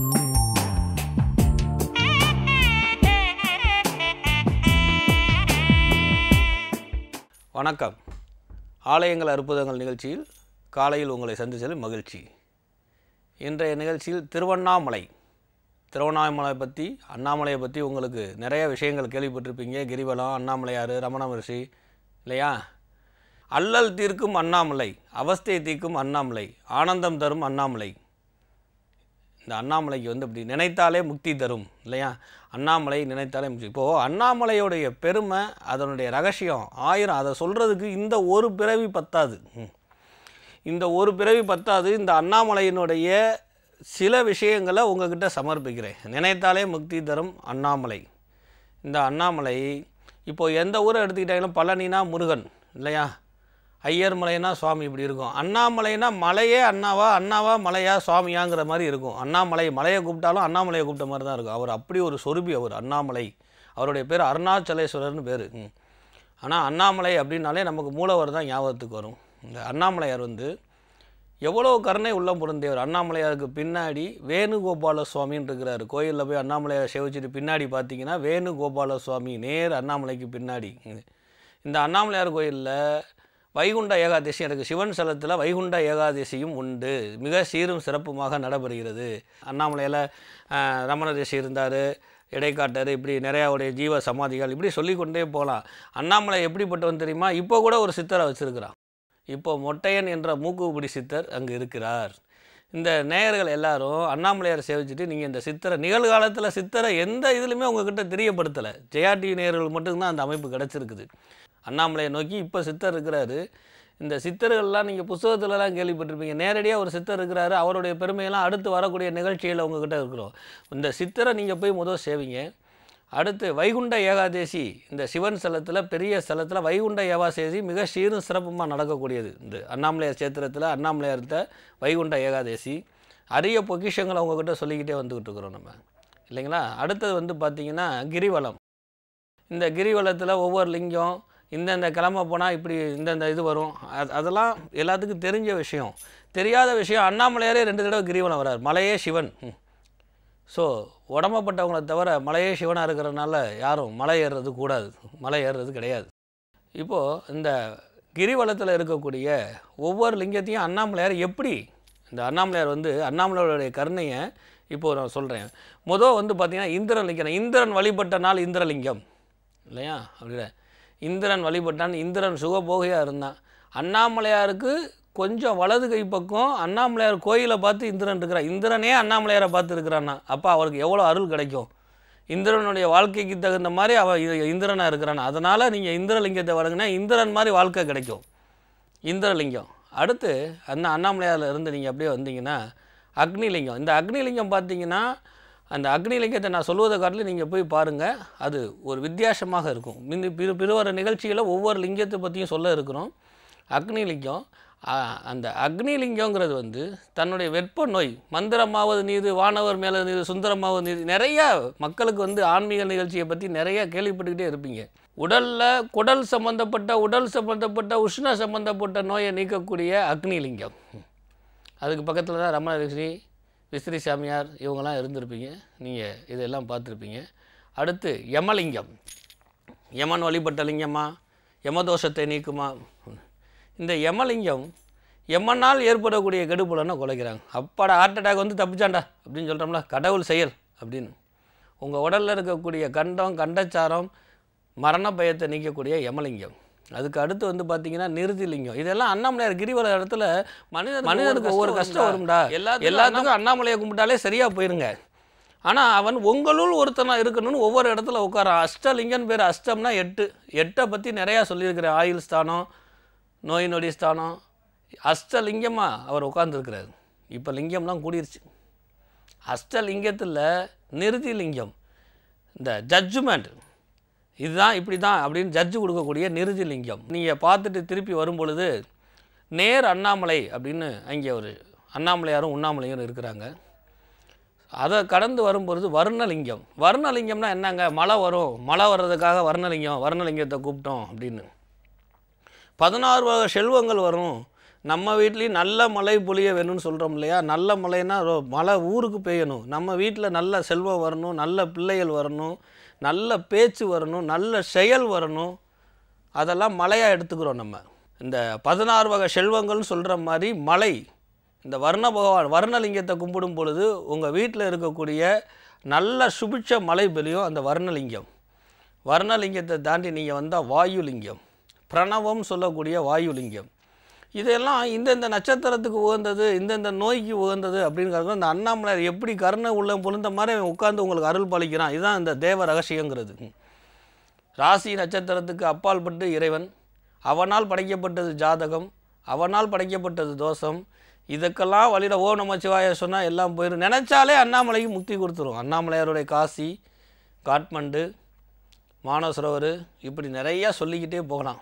வணக்கம் ஆலயங்கள் அற்புதங்கள் நிகழ்ச்சியில் காலையில் உங்களை சந்தித்ததில் மகிழ்ச்சி இன்றைய நிகழ்ச்சியில் திருவண்ணாமலை திருவண்ணாமலை பற்றி அண்ணாமலையை பற்றி உங்களுக்கு நிறைய விஷயங்கள் கேள்விப்பட்டிருப்பீங்க கிரிவலம் அண்ணாமலையார் ரமண மகர்ஷி இல்லையா அல்லல் தீர்க்கும் அண்ணாமலை அவஸ்தை தீர்க்கும் அண்ணாமலை ஆனந்தம் தரும் அண்ணாமலை இந்த அண்ணாமலைக்கு வந்து இப்படி நினைத்தாலே முக்தி தரும் இல்லையா அண்ணாமலை நினைத்தாலே முக்தி இப்போது அண்ணாமலையோடைய பெருமை அதனுடைய ரகசியம் ஆயிரம் அதை சொல்கிறதுக்கு இந்த ஒரு பிறவி பத்தாது ம். இந்த ஒரு பிறவி பத்தாது இந்த அண்ணாமலையினுடைய சில விஷயங்களை உங்ககிட்ட சமர்ப்பிக்கிறேன் நினைத்தாலே முக்தி தரும் அண்ணாமலை இந்த அண்ணாமலை இப்போது எந்த ஊரை எடுத்துக்கிட்டாலும் பழனினா முருகன் இல்லையா ஐயர் மலைனா சுவாமி இப்படி இருக்கும் அண்ணாமலைனா மலையே அண்ணாவா அண்ணாவா மலையா சுவாமியாங்கிற மாதிரி இருக்கும் அண்ணாமலை மலையை கூப்பிட்டாலும் அண்ணாமலையை கூப்பிட்ட மாதிரி தான் இருக்கும் அவர் அப்படி ஒரு சொருபி அவர் அண்ணாமலை அவருடைய பேர் அருணாச்சலேஸ்வரர்னு பேர் ஆனால் அண்ணாமலை அப்படின்னாலே நமக்கு மூலவர் தான் ஞாபகத்துக்கு வரும் இந்த அண்ணாமலையார் வந்து எவ்வளோ கருணை உள்ளம் பொருந்தியவர் அண்ணாமலையாருக்கு பின்னாடி வேணுகோபால சுவாமின்னு இருக்கிறாரு கோயிலில் போய் அண்ணாமலையார் சேவிச்சிட்டு பின்னாடி பார்த்தீங்கன்னா வேணுகோபால சுவாமி நேர் அண்ணாமலைக்கு பின்னாடி இந்த அண்ணாமலையார் கோயிலில் வைகுண்ட ஏகாதசி எனக்கு சிவன் ஸ்தலத்தில் வைகுண்ட ஏகாதசியும் உண்டு மிக சீரும் சிறப்புமாக நடைபெறுகிறது அண்ணாமலையில் ஆஹ், ரமண ரிஷி இருந்தார் இடைக்காட்டர் இப்படி நிறையாவுடைய ஜீவ சமாதிகள் இப்படி சொல்லிக்கொண்டே போகலாம் அண்ணாமலை எப்படிப்பட்டவன் தெரியுமா இப்போ கூட ஒரு சித்தரை வச்சுருக்கிறான் இப்போ மொட்டையன் என்ற மூக்குப்பிடி சித்தர் அங்கே இருக்கிறார் இந்த நேயர்கள் எல்லாரும் அண்ணாமலையாரை சேவிச்சுட்டு நீங்கள் இந்த சித்தரை நிகழ்காலத்தில் சித்தரை எந்த இதுலையுமே உங்ககிட்ட தெரியப்படுத்தலை ஜெயா டிவி நேயர்கள் மட்டும்தான் அந்த அமைப்பு கிடச்சிருக்குது அண்ணாமலையை நோக்கி இப்போ சித்தர் இருக்கிறாரு இந்த சித்தர்கள்லாம் நீங்கள் புத்தகத்துலலாம் கேள்விப்பட்டிருப்பீங்க நேரடியாக ஒரு சித்தர் இருக்கிறாரு அவருடைய பெருமையெல்லாம் அடுத்து வரக்கூடிய நிகழ்ச்சியில் உங்ககிட்ட இருக்கிறோம் இந்த சித்தரை நீங்கள் போய் முதல் சேவிங்க அடுத்து வைகுண்ட ஏகாதேசி இந்த சிவன் ஸ்தலத்தில் பெரிய ஸ்தலத்தில் வைகுண்ட ஏகாதேசி மிக சீரும் சிறப்புமாக நடக்கக்கூடியது இந்த அண்ணாமலையார் சேத்திரத்தில் அண்ணாமலையார்த்த வைகுண்ட ஏகாதேசி அரிய பொக்கிஷங்களை உங்ககிட்ட சொல்லிக்கிட்டே வந்துக்கிட்டு இருக்கிறோம் நம்ம இல்லைங்களா அடுத்தது வந்து பார்த்திங்கன்னா கிரிவலம் இந்த கிரிவலத்தில் ஒவ்வொரு லிங்கம் இந்தந்த கிழமை போனால் இப்படி இந்தந்த இது வரும் அது அதெல்லாம் எல்லாத்துக்கும் தெரிஞ்ச விஷயம் தெரியாத விஷயம் அண்ணாமலையாரே ரெண்டு தடவை கிரிவலம் வரார் மலையே சிவன் ம். ஸோ உடம்பப்பட்டவங்களை தவிர மலையே சிவனாக இருக்கிறதுனால யாரும் மலை ஏறுறது கூடாது மலை ஏறுறது கிடையாது இப்போது இந்த கிரிவலத்தில் இருக்கக்கூடிய ஒவ்வொரு லிங்கத்தையும் அண்ணாமலையார் எப்படி இந்த அண்ணாமலையார் வந்து அண்ணாமலையோடைய கருணையை இப்போது நான் சொல்கிறேன் முதல் வந்து பார்த்திங்கன்னா இந்திரன் லிங்கம் இந்திரன் வழிபட்ட நாள் இந்திரலிங்கம் இல்லையா அப்படில இந்திரன் வழிபட்டான் இந்திரன் சுகபோகையாக இருந்தான் அண்ணாமலையாருக்கு கொஞ்சம் வலது கை பக்கம் அண்ணாமலையார் கோயிலை பார்த்து இந்திரன் இருக்கிறான் இந்திரனே அண்ணாமலையாரை பார்த்து இருக்கிறான்னா அப்போ அவருக்கு எவ்வளோ அருள் கிடைக்கும் இந்திரனுடைய வாழ்க்கைக்கு தகுந்த மாதிரி அவன் இ- இந்திரனா இருக்கிறான் அதனால் நீங்கள் இந்திரலிங்கத்தை வழங்கினா இந்திரன் மாதிரி வாழ்க்கை கிடைக்கும் இந்திரலிங்கம் அடுத்து அந்த அண்ணாமலையாரில் இருந்து நீங்கள் அப்படியே வந்தீங்கன்னா அக்னிலிங்கம் இந்த அக்னிலிங்கம் பார்த்தீங்கன்னா அந்த அக்னிலிங்கத்தை நான் சொல்வதை காட்டிலும் நீங்கள் போய் பாருங்கள் அது ஒரு வித்தியாசமாக இருக்கும் மின் பிற பிறவர நிகழ்ச்சியில் ஒவ்வொரு லிங்கத்தை பற்றியும் சொல்ல இருக்கிறோம் அக்னிலிங்கம் ஆ, அந்த அக்னிலிங்கங்கிறது வந்து தன்னுடைய வெப்ப நோய் மந்திரமாவது நீது வானவர் மேலே நீது சுந்தரமாவது நீது நிறையா மக்களுக்கு வந்து ஆன்மீக நிகழ்ச்சியை பற்றி நிறையா கேள்விப்பட்டுக்கிட்டே இருப்பீங்க உடலில் குடல் சம்பந்தப்பட்ட உடல் சம்பந்தப்பட்ட உஷ்ண சம்பந்தப்பட்ட நோயை நீக்கக்கூடிய அக்னிலிங்கம் அதுக்கு பக்கத்தில் தான் ரமண ரிஷி விசிறி சாமியார் இவங்கெல்லாம் இருந்திருப்பீங்க நீங்கள் இதெல்லாம் பார்த்துருப்பீங்க அடுத்து யமலிங்கம் யமன் வழிபட்ட லிங்கமா யமதோஷத்தை நீக்குமா இந்த யமலிங்கம் யமனால் ஏற்படக்கூடிய கெடுபுலனை குலைக்கிறாங்க அப்பாடா ஹார்ட் அட்டாக் வந்து தப்பிச்சாண்டா அப்படின்னு சொல்கிறோம்ல கடவுள் செயல் அப்படின்னு உங்கள் உடலில் இருக்கக்கூடிய கண்டம் கண்டச்சாரம் மரண பயத்தை நீக்கக்கூடிய யமலிங்கம் அதுக்கு அடுத்து வந்து பார்த்தீங்கன்னா நிறுதிலிங்கம் இதெல்லாம் அண்ணாமலையார் கிரிவல இடத்துல மனிதன் மனிதனுக்கு ஒவ்வொரு கஷ்டம் வரும்டா எல்லாத்துக்கும் அண்ணாமலையை கும்பிட்டாலே சரியாக போயிருங்க ஆனால் அவன் உங்களுள் ஒருத்தனாக இருக்கணும்னு ஒவ்வொரு இடத்துல உட்காரான் அஷ்டலிங்கன் பேர் அஷ்டம்னா எட்டு எட்டை பற்றி நிறையா சொல்லியிருக்கிறேன் ஆயுள் ஸ்தானம் நோய் நொடி ஸ்தானம் அஷ்டலிங்கமாக அவர் உட்காந்துருக்கிறார் இப்போ லிங்கம்லாம் கூடிருச்சு அஷ்டலிங்கத்தில் நிறுதி லிங்கம் இந்த ஜட்ஜ்மெண்ட் இதுதான் இப்படி தான் அப்படின்னு ஜட்ஜு கொடுக்கக்கூடிய நிறுதி லிங்கம் நீங்கள் பார்த்துட்டு திருப்பி வரும் பொழுது நேர் அண்ணாமலை அப்படின்னு அங்கே ஒரு அண்ணாமலையாரும் உண்ணாமலையும் இருக்கிறாங்க அதை கடந்து வரும்பொழுது வர்ணலிங்கம் வர்ணலிங்கம்னா என்னங்க மழை வரும் மழை வர்றதுக்காக வர்ணலிங்கம் வர்ணலிங்கத்தை கூப்பிட்டோம் அப்படின்னு பதினாறு வகை செல்வங்கள் வரும் நம்ம வீட்லேயும் நல்ல மழை பொழிய வேணும்னு சொல்கிறோம் இல்லையா நல்ல மழைன்னா ரொ- மழை ஊருக்கு பெய்யணும் நம்ம வீட்டில் நல்ல செல்வம் வரணும் நல்ல பிள்ளைகள் வரணும் நல்ல பேச்சு வரணும் நல்ல செயல் வரணும் அதெல்லாம் மழையாக எடுத்துக்கிறோம் நம்ம இந்த பதினாறு வகை செல்வங்கள்னு சொல்கிற மாதிரி மலை இந்த வர்ண பகவான் வர்ணலிங்கத்தை கும்பிடும் பொழுது உங்கள் வீட்டில் இருக்கக்கூடிய நல்ல சுபிட்ச மலை பெலியும் அந்த வர்ணலிங்கம் வர்ணலிங்கத்தை தாண்டி நீங்கள் வந்தால் வாயுலிங்கம் பிரணவம் சொல்லக்கூடிய வாயுலிங்கம் இதெல்லாம் இந்தந்த நட்சத்திரத்துக்கு உகந்தது இந்தந்த நோய்க்கு உகந்தது அப்படிங்கிறது அந்த அண்ணாமலையார் எப்படி கருணை உள்ள பொழுந்த மாதிரி அவன் உட்கார்ந்து உங்களுக்கு அருள் பாலிக்கிறான் இதுதான் இந்த தேவ ரகசியங்கிறது ராசி நட்சத்திரத்துக்கு அப்பால் பட்டு இறைவன் அவனால் படைக்கப்பட்டது ஜாதகம் அவனால் படைக்கப்பட்டது தோஷம் இதுக்கெல்லாம் வழியில ஓ நமச்சிவாய சொன்னால் எல்லாம் போயிடும் நினச்சாலே அண்ணாமலைக்கு முக்தி கொடுத்துரும் அண்ணாமலையாருடைய காசி காட்மண்டு மானசரோவர் இப்படி நிறையா சொல்லிக்கிட்டே போகலாம்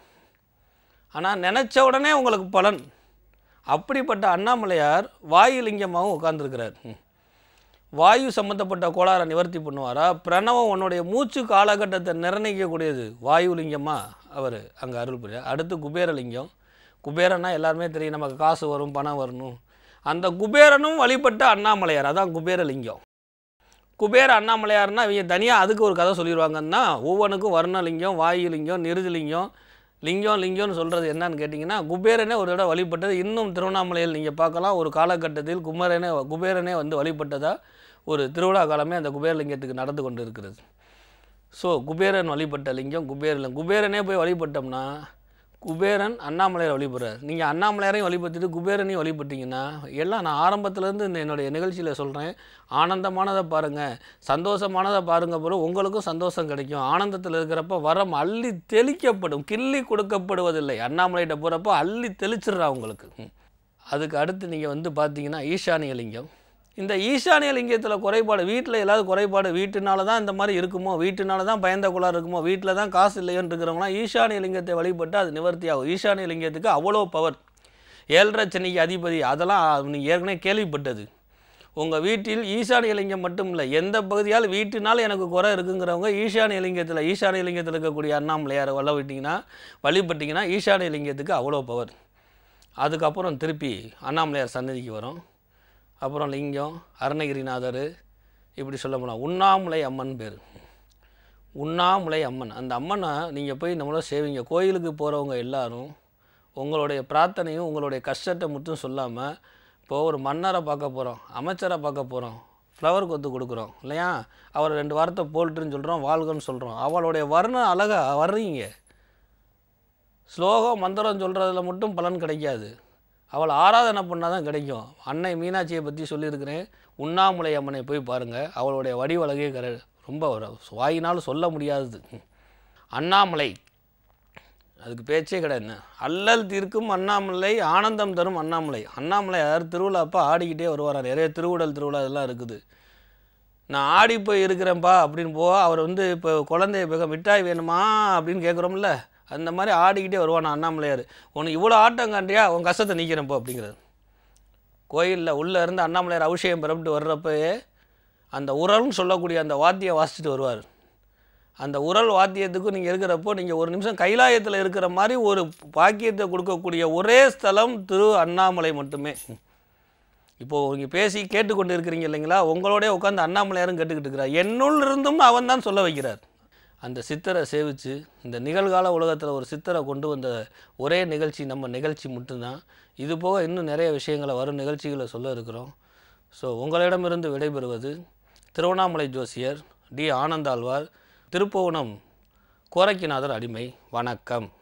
ஆனால் நினச்ச உடனே உங்களுக்கு பலன் அப்படிப்பட்ட அண்ணாமலையார் வாயுலிங்கமாகவும் உட்கார்ந்துருக்கிறார் ம். வாயு சம்மந்தப்பட்ட கோளாறை நிவர்த்தி பண்ணுவாரா பிரணவம் உன்னுடைய மூச்சு காலகட்டத்தை நிர்ணயிக்கக்கூடியது வாயுலிங்கமா அவர் அங்கே அருள் புரியார் அடுத்து குபேரலிங்கம் குபேரன்னா எல்லாருமே தெரியும் நமக்கு காசு வரும் பணம் வரணும் அந்த குபேரனும் வழிபட்ட அண்ணாமலையார் அதான் குபேரலிங்கம் குபேர அண்ணாமலையார்னா இவங்க தனியாக அதுக்கு ஒரு கதை சொல்லிடுவாங்கன்னா ஒவ்வொன்றுக்கும் வர்ணலிங்கம் வாயுலிங்கம் நிருதிலிங்கம் லிங்கம் லிங்கம்னு சொல்கிறது என்னன்னு கேட்டிங்கன்னா குபேரனே ஒரு தடவை வழிபட்டது இன்னும் திருவண்ணாமலையில் நீங்கள் பார்க்கலாம் ஒரு காலகட்டத்தில் குமரனே குபேரனே வந்து வழிபட்டதா ஒரு திருவிழா காலமே அந்த குபேரலிங்கத்துக்கு நடந்து கொண்டு இருக்கிறது ஸோ குபேரன் வழிபட்ட லிங்கம் குபேரலிங்கம் குபேரனே போய் வழிபட்டோம்னா குபேரன் அண்ணாமலையார் வழிபடுறார் நீங்கள் அண்ணாமலையாரையும் வழிபட்டுட்டு குபேரனையும் வழிபட்டீங்கன்னா எல்லாம் நான் ஆரம்பத்துலேருந்து இந்த என்னுடைய நிகழ்ச்சியில் சொல்கிறேன் ஆனந்தமானதை பாருங்கள் சந்தோஷமானதை பாருங்க பிறகு உங்களுக்கும் சந்தோஷம் கிடைக்கும் ஆனந்தத்தில் இருக்கிறப்ப வரம் அள்ளி தெளிக்கப்படும் கிள்ளி கொடுக்கப்படுவதில்லை அண்ணாமலையிட்ட போகிறப்ப அள்ளி தெளிச்சிடுறா உங்களுக்கு ம். அதுக்கு அடுத்து நீங்கள் வந்து பார்த்தீங்கன்னா ஈசானிய லிங்கம் இந்த ஈசானிய லிங்கத்தில் குறைபாடு வீட்டில் ஏதாவது குறைபாடு வீட்டுனால தான் இந்த மாதிரி இருக்குமோ வீட்டுனால தான் பயந்த குளார் இருக்குமோ வீட்டில் தான் காசு இல்லையோன்னு இருக்கிறவங்களாம் ஈசானிய லிங்கத்தை வழிபட்டு அது நிவர்த்தி ஆகும் ஈசானிய லிங்கத்துக்கு அவ்வளோ பவர் ஏழரை சனிக்கு அதிபதி அதெல்லாம் நீங்கள் ஏற்கனவே கேள்விப்பட்டது உங்கள் வீட்டில் ஈசானிய லிங்கம் மட்டும் இல்லை எந்த பகுதியால் வீட்டினால் எனக்கு குறை இருக்குங்கிறவங்க ஈசானிய லிங்கத்தில் ஈசானிய லிங்கத்தில் இருக்கக்கூடிய அண்ணாமலையாரை வளவிட்டிங்கன்னா வழிபட்டிங்கன்னா ஈசானிய லிங்கத்துக்கு அவ்வளோ பவர் அதுக்கப்புறம் திருப்பி அண்ணாமலையார் சன்னதிக்கு வரும் அப்புறம் லிங்கம் அருணகிரிநாதர் இப்படி சொல்ல போனால் உண்ணாமுலை அம்மன் பேர் உண்ணாமுலை அம்மன் அந்த அம்மனை நீங்கள் போய் நம்மள சேவிங்க கோயிலுக்கு போகிறவங்க எல்லாரும் உங்களுடைய பிரார்த்தனையும் உங்களுடைய கஷ்டத்தை மட்டும் சொல்லாமல் இப்போ ஒரு மன்னரை பார்க்க போகிறோம் அமைச்சரை பார்க்க போகிறோம் ஃப்ளவர் கொத்து கொடுக்குறோம் இல்லையா அவர் ரெண்டு வாரத்தை போல்ட்டுன்னு சொல்கிறோம் வாழ்கன்னு சொல்கிறோம் அவளுடைய வர்ணம் அழகா வர்றீங்க ஸ்லோகம் மந்திரம் சொல்கிறதுல மட்டும் பலன் கிடைக்காது அவள் ஆராதனை பண்ணால் தான் கிடைக்கும் அன்னை மீனாட்சியை பற்றி சொல்லியிருக்கிறேன் உண்ணாமுலை அம்மனை போய் பாருங்கள் அவளுடைய வடிவழகே கர ரொம்ப ஒரு வாயினால் சொல்ல முடியாதது அண்ணாமலை அதுக்கு பேச்சே கிடையாது அல்லல் தீர்க்கும் அண்ணாமலை ஆனந்தம் தரும் அண்ணாமலை அண்ணாமலையார் திருவிழா அப்போ ஆடிக்கிட்டே வருவார் நிறைய திருவுடல் திருவிழா இதெல்லாம் இருக்குது நான் ஆடி போய் இருக்கிறேன்ப்பா அப்படின்னு போ அவர் வந்து இப்போ குழந்தைய பிக மிட்டாய் வேணுமா அப்படின்னு கேட்குறோம்ல அந்த மாதிரி ஆடிக்கிட்டே வருவான் அண்ணாமலையார் உனக்கு இவ்வளோ ஆட்டம் காண்டியா உன் கஷ்டத்தை நீக்கிறேன்ப்போ அப்படிங்கிறது கோயிலில் உள்ளே இருந்து அண்ணாமலையார் அபிஷேகம் பெறப்பட்டு வர்றப்பயே அந்த உரல்னு சொல்லக்கூடிய அந்த வாத்தியம் வாசிச்சுட்டு வருவார் அந்த உரல் வாத்தியத்துக்கும் நீங்கள் இருக்கிறப்போ நீங்கள் ஒரு நிமிஷம் கைலாயத்தில் இருக்கிற மாதிரி ஒரு பாக்கியத்தை கொடுக்கக்கூடிய ஒரே ஸ்தலம் திரு அண்ணாமலை மட்டுமே இப்போது நீங்கள் பேசி கேட்டுக்கொண்டு இருக்கிறீங்க இல்லைங்களா உங்களோடய உட்காந்து அண்ணாமலையாரும் கேட்டுக்கிட்டு இருக்கிறார் என்னுள் இருந்தும் அவன் தான் சொல்ல வைக்கிறார் அந்த சித்தரை சேவித்து இந்த நிகழ்கால உலகத்தில் ஒரு சித்தரை கொண்டு வந்த ஒரே நிகழ்ச்சி நம்ம நிகழ்ச்சி மட்டும்தான் இது போக இன்னும் நிறைய விஷயங்களை வரும் நிகழ்ச்சிகளை சொல்ல இருக்கிறோம் ஸோ உங்களிடமிருந்து விடைபெறுவது திருவண்ணாமலை ஜோசியர் டி ஆனந்தாழ்வார் திருப்புவனம் கோரக்கிநாதர் அடிமை வணக்கம்